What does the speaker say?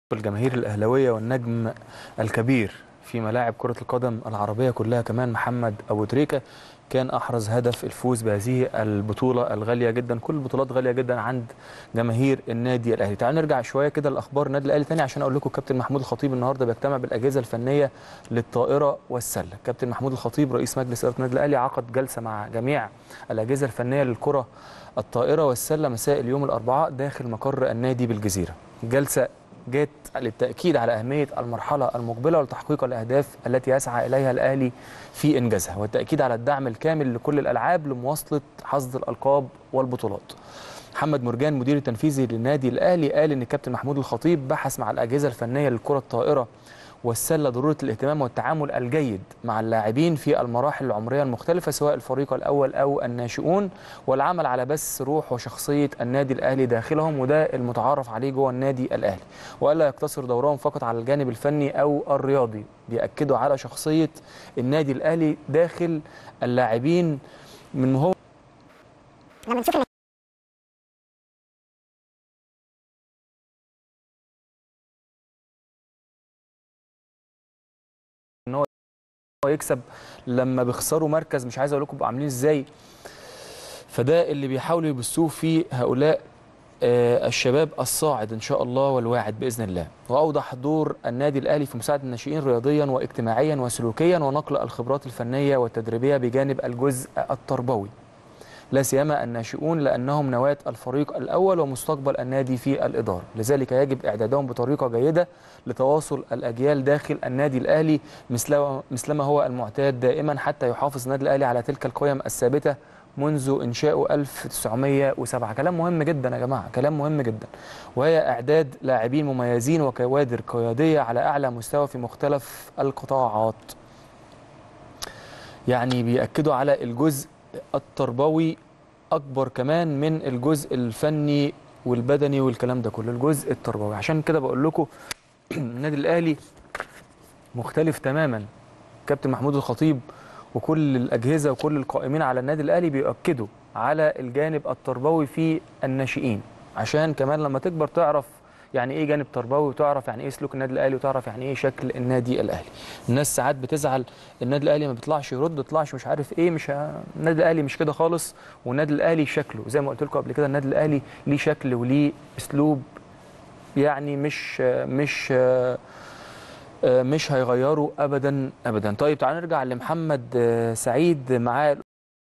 الجماهير الأهلاوية والنجم الكبير في ملاعب كرة القدم العربية كلها كمان محمد أبو تريكة كان أحرز هدف الفوز بهذه البطولة الغالية جدا كل البطولات غالية جدا عند جماهير النادي الأهلي تعالوا نرجع شوية كده لأخبار النادي الأهلي تاني عشان أقول لكم كابتن محمود الخطيب النهاردة بيجتمع بالأجهزة الفنية للطائرة والسلة كابتن محمود الخطيب رئيس مجلس إدارة النادي الأهلي عقد جلسة مع جميع الأجهزة الفنية للكرة الطائرة والسلة مساء اليوم الأربعاء داخل مقر النادي بالجزيرة جلسة جت للتأكيد على أهمية المرحلة المقبلة لتحقيق الأهداف التي يسعى إليها الأهلي في إنجازها والتأكيد على الدعم الكامل لكل الألعاب لمواصلة حصد الألقاب والبطولات محمد مرجان مدير التنفيذي للنادي الأهلي قال إن كابتن محمود الخطيب بحث مع الأجهزة الفنية للكرة الطائرة والسلة ضرورة الاهتمام والتعامل الجيد مع اللاعبين في المراحل العمرية المختلفة سواء الفريق الأول أو الناشئون والعمل على بث روح وشخصية النادي الأهلي داخلهم وده المتعارف عليه جوه النادي الأهلي وألا يقتصر دورهم فقط على الجانب الفني أو الرياضي بيأكدوا على شخصية النادي الأهلي داخل اللاعبين من هو لما نشوف هو يكسب لما بيخسروا مركز مش عايز اقول لكم بقوا عاملين ازاي فده اللي بيحاولوا يبثوه في هؤلاء آه، الشباب الصاعد ان شاء الله والواعد باذن الله واوضح دور النادي الاهلي في مساعده الناشئين رياضيا واجتماعيا وسلوكيا ونقل الخبرات الفنيه والتدريبيه بجانب الجزء التربوي لا سيما الناشئون لانهم نواه الفريق الاول ومستقبل النادي في الاداره لذلك يجب اعدادهم بطريقه جيده لتواصل الاجيال داخل النادي الاهلي مثل مثلما هو المعتاد دائما حتى يحافظ النادي الاهلي على تلك القيم الثابته منذ انشائه 1907 كلام مهم جدا يا جماعه كلام مهم جدا وهي اعداد لاعبين مميزين وكوادر قياديه على اعلى مستوى في مختلف القطاعات يعني بيأكدوا على الجزء التربوي اكبر كمان من الجزء الفني والبدني والكلام ده كله الجزء التربوي عشان كده بقول لكم النادي الاهلي مختلف تماما كابتن محمود الخطيب وكل الاجهزه وكل القائمين على النادي الاهلي بيؤكدوا على الجانب التربوي في الناشئين عشان كمان لما تكبر تعرف يعني ايه جانب تربوي وتعرف يعني ايه سلوك النادي الاهلي وتعرف يعني ايه شكل النادي الاهلي الناس ساعات بتزعل النادي الاهلي ما بيطلعش يرد ما بيطلعش مش عارف ايه مش ه... النادي الاهلي مش كده خالص والنادي الاهلي شكله زي ما قلت لكم قبل كده النادي الاهلي ليه شكل وليه اسلوب يعني مش مش مش هيغيروا ابدا ابدا طيب تعالوا نرجع لمحمد سعيد معاه